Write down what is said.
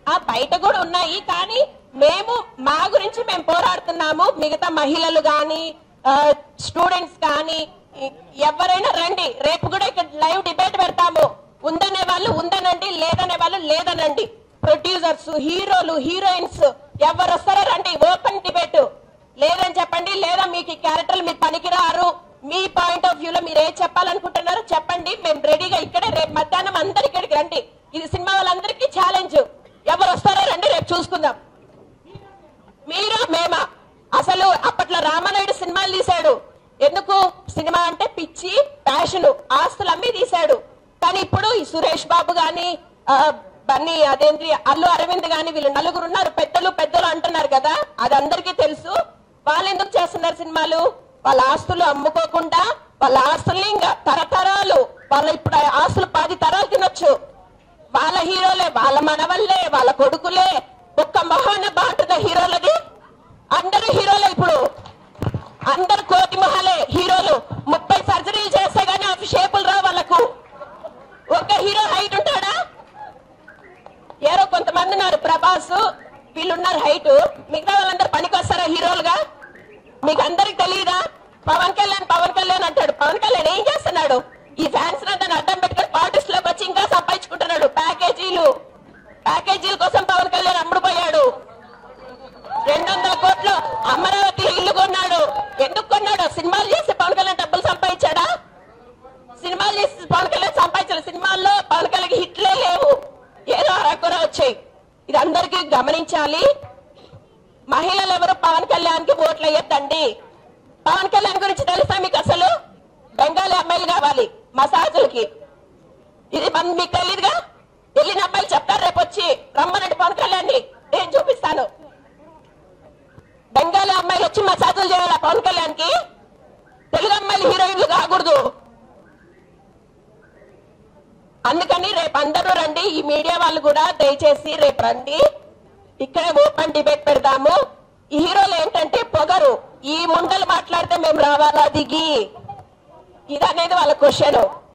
ఆ బయట కూడా ఉన్నాయి కానీ మేము మా గురించి మేము పోరాడుతున్నాము మిగతా మహిళలు కానీ స్టూడెంట్స్ కానీ ఎ- ఎవరైనా రండి రేపు కూడా ఇక్కడ లైవ్ డిబేట్ పెడతాము ఉందనే వాళ్ళు ఉందనండి లేదనే వాళ్ళు లేదనండి ప్రొడ్యూసర్స్ హీరోలు హీరోయిన్స్ ఎవరు వస్తారో రండి ఓపెన్ డిబేట్ లేదని చెప్పండి లేదా మీకు ఈ క్యారెక్టర్లు మీరు పనికిరారు మీ పాయింట్ ఆఫ్ వ్యూ లో మీరు ఏం చెప్పాలనుకుంటున్నారో చెప్పండి మేము రెడీగా ఇక్కడే రేపు మధ్యాహ్నం అందరు ఇక్కడికి రండి ఇది సినిమా వాళ్ళందరికీ ఛాలెంజ్ ఎవరు వస్తారో రండి రేపు చూసుకుందాం మీరు మేమా అసలు అప్పట్లో రామానాయుడు సినిమాలు తీశాడు ఎందుకు సినిమా అంటే పిచ్చి ప్యాషన్ ఆస్తులు అమ్మి తీశాడు కానీ ఇప్పుడు ఈ సురేష్ బాబు గాని ఆ, బన్నీ అదేంటి అల్లు అరవింద్ గాని వీళ్ళు నలుగురు ఉన్నారు పెద్దలు పెద్దలు అంటున్నారు కదా అది అందరికీ తెలుసు వాళ్ళు ఎందుకు చేస్తున్నారు సినిమాలు వాళ్ళ ఆస్తులు అమ్ముకోకుండా వాళ్ళ ఆస్తుల్ని ఇంకా తరతరాలు వాళ్ళ ఇప్పుడు ఆ ఆస్తులు పది తరాలు తినొచ్చు వాళ్ళ హీరోలే వాళ్ళ మనవల్లే వాళ్ళ కొడుకులే ఒక్క మొహాన బాగుంటుందా హీరోలది అందరు హీరోలే ఇప్పుడు అందరు కోటి మొహాలే హీరోలు ముప్పై సర్జరీలు చేస్తే గానీ అవి షేపులు రా వాళ్ళకు ఒక హీరో హైట్ ఉంటాడా ఏరో కొంతమంది ఉన్నారు ప్రభాస్ వీళ్ళున్నారు హైట్ మిగతా వాళ్ళందరూ పనికి వస్తారా హీరోలుగా మీకు అందరికి తెలియదా పవన్ కళ్యాణ్ పవన్ కళ్యాణ్ అంటాడు పవన్ కళ్యాణ్ ఏం చేస్తున్నాడు ఈ ఫ్యాన్స్ దాన్ని అడ్డం పెట్టుకొని పార్టీస్ లోకి వచ్చి ఇంకా సంపాదించుకుంటున్నాడు ప్యాకేజీలు ప్యాకేజీల కోసం పవన్ కళ్యాణ్ అమ్ముడుపోయాడు రెండు వందల కోట్లు అమరావతిలో ఇల్లు కొన్నాడు ఎందుకు కొన్నాడు సినిమాలు చేసి పవన్ కళ్యాణ్ డబ్బులు సంపాదించాడా సినిమాలు చేసి పవన్ కళ్యాణ్ సంపాదించాడు సినిమాల్లో పవన్ కళ్యాణ్ హిట్లే లేవు ఏదో అరకొర వచ్చాయి ఇది అందరికీ గమనించాలి మహిళలు ఎవరు పవన్ కళ్యాణ్ కి ఓట్లు వేయొద్దండి పవన్ కళ్యాణ్ గురించి తెలుసా మీకు అసలు బెంగాలీ అమ్మాయిలు కావాలి మసాజులకి ఇది మన మీకు తెలియదుగా వెళ్ళిన అమ్మాయిలు చెప్తారు రేపు వచ్చి రమ్మనండి పవన్ కళ్యాణ్ ని నేను చూపిస్తాను బెంగాలీ అమ్మాయిలు వచ్చి మసాజులు చేయాలా పవన్ కళ్యాణ్ కి తెలుగు అమ్మాయిలు హీరోయిన్లు కాకూడదు అందుకని రేపు అందరూ రండి ఈ మీడియా వాళ్ళు కూడా దయచేసి రేపు రండి ఇక్కడే ఓపెన్ డిబేట్ పెడదాము ఈ హీరోలు ఏంటంటే పొగరు ఈ ముండలు మాట్లాడితే మేము రావాలా దిగి ఇది అనేది వాళ్ళ క్వశ్చన్